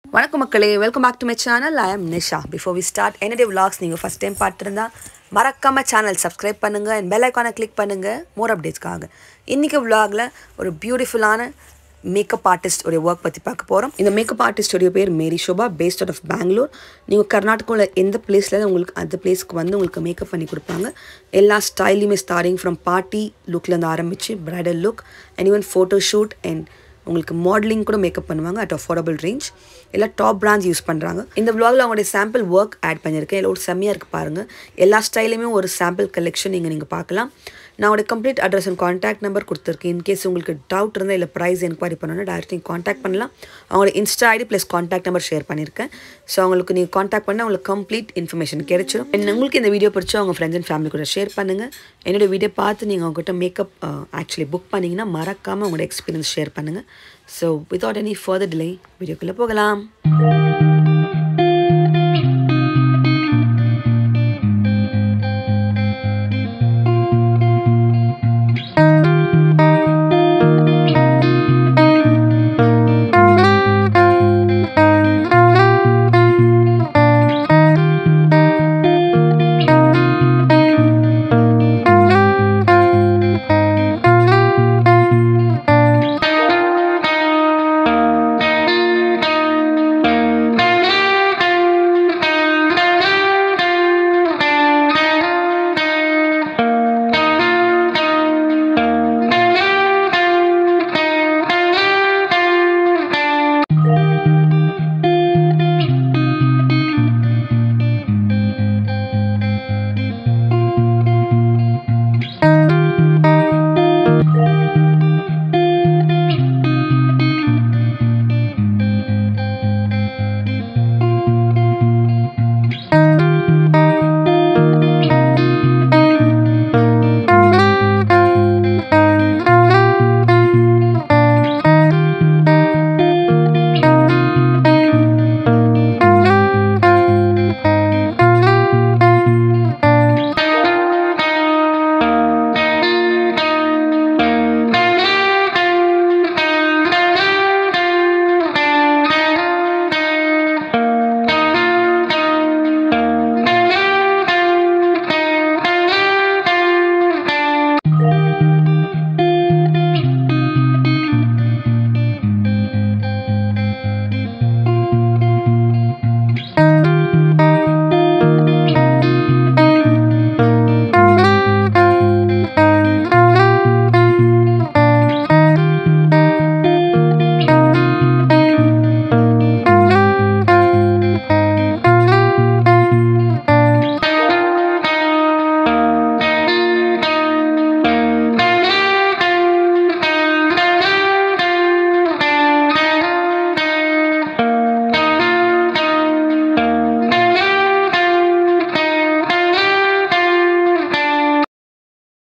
வணக்கம் மக்களே welcome back to my channel I am Nisha before we start என்னுடைய vlogs நீங்கள் ஃபஸ்ட் டைம் பார்த்துருந்தா மறக்காம சேனல் சப்ஸ்கிரைப் பண்ணுங்கள் அண்ட் பெல் ஐக்கானை கிளிக் பண்ணுங்கள் மோர் அப்டேட்ஸ்க்காக இன்றைக்கி vlogல ஒரு பியூட்டிஃபுல்லான மேக்கப் ஆர்டிஸ்ட் உடைய ஒர்க் பற்றி பார்க்க போகிறோம் இந்த மேக்கப் ஆர்டிஸ்டோடைய பேர் Mary Shobha based out of Bangalore நீங்கள் கர்நாடகாவில் எந்த பிளேஸில் உங்களுக்கு அந்த பிளேஸ்க்கு வந்து உங்களுக்கு மேக்கப் பண்ணி கொடுப்பாங்க எல்லா ஸ்டைலையுமே ஸ்டார்டிங் ஃப்ரம் பார்ட்டி லுக்லேருந்து ஆரம்பித்து bridal look and even photo shoot and உங்களுக்கு மாடலிங் கூட மேக்கப் பண்ணுவாங்க அட் அஃபோர்டபுள் ரேஞ்ச் எல்லாம் டாப் பிராண்ட்ஸ் யூஸ் பண்ணுறாங்க இந்த vlogல அவங்களுடைய சாம்பிள் ஒர்க் ஆட் பண்ணியிருக்கேன் இல்லை ஒரு செம்மையாக இருக்குது பாருங்கள் எல்லா ஸ்டைலையுமே ஒரு சாம்பிள் கலெக்ஷன் நீங்கள் நீங்கள் பார்க்கலாம் நான் அவங்களுடைய complete address and contact number கொடுத்துருக்கேன் இன்கேஸ் உங்களுக்கு டவுட் இருந்தால் இல்லை ப்ரைஸ் என்கொயரி பண்ணணும்னா டேரக்ட் நீங்கள் காண்டாக்ட் பண்ணலாம் அவங்களோட insta ID plus contact number share பண்ணியிருக்கேன் ஸோ அவங்களுக்கு நீங்கள் காண்டாக்ட் பண்ணால் உங்களுக்கு கம்ப்ளீட் இன்ஃபர்மேஷன் கிடைச்சிடும் And உங்களுக்கு இந்த வீடியோ பிடிச்சா அவங்க ஃப்ரெண்ட்ஸ் அண்ட் ஃபேமிலி கூட ஷேர் பண்ணுங்கள் என்னோட வீடியோ பார்த்து நீங்கள் அவங்ககிட்ட மேக்கப் ஆக்சுவலி புக் பண்ணிங்கன்னா மறக்காமல் உங்களோட எக்ஸ்பீரியன்ஸ் ஷேர் பண்ணுங்கள் so without any further delay வீடியோக்குள்ளே போகலாம்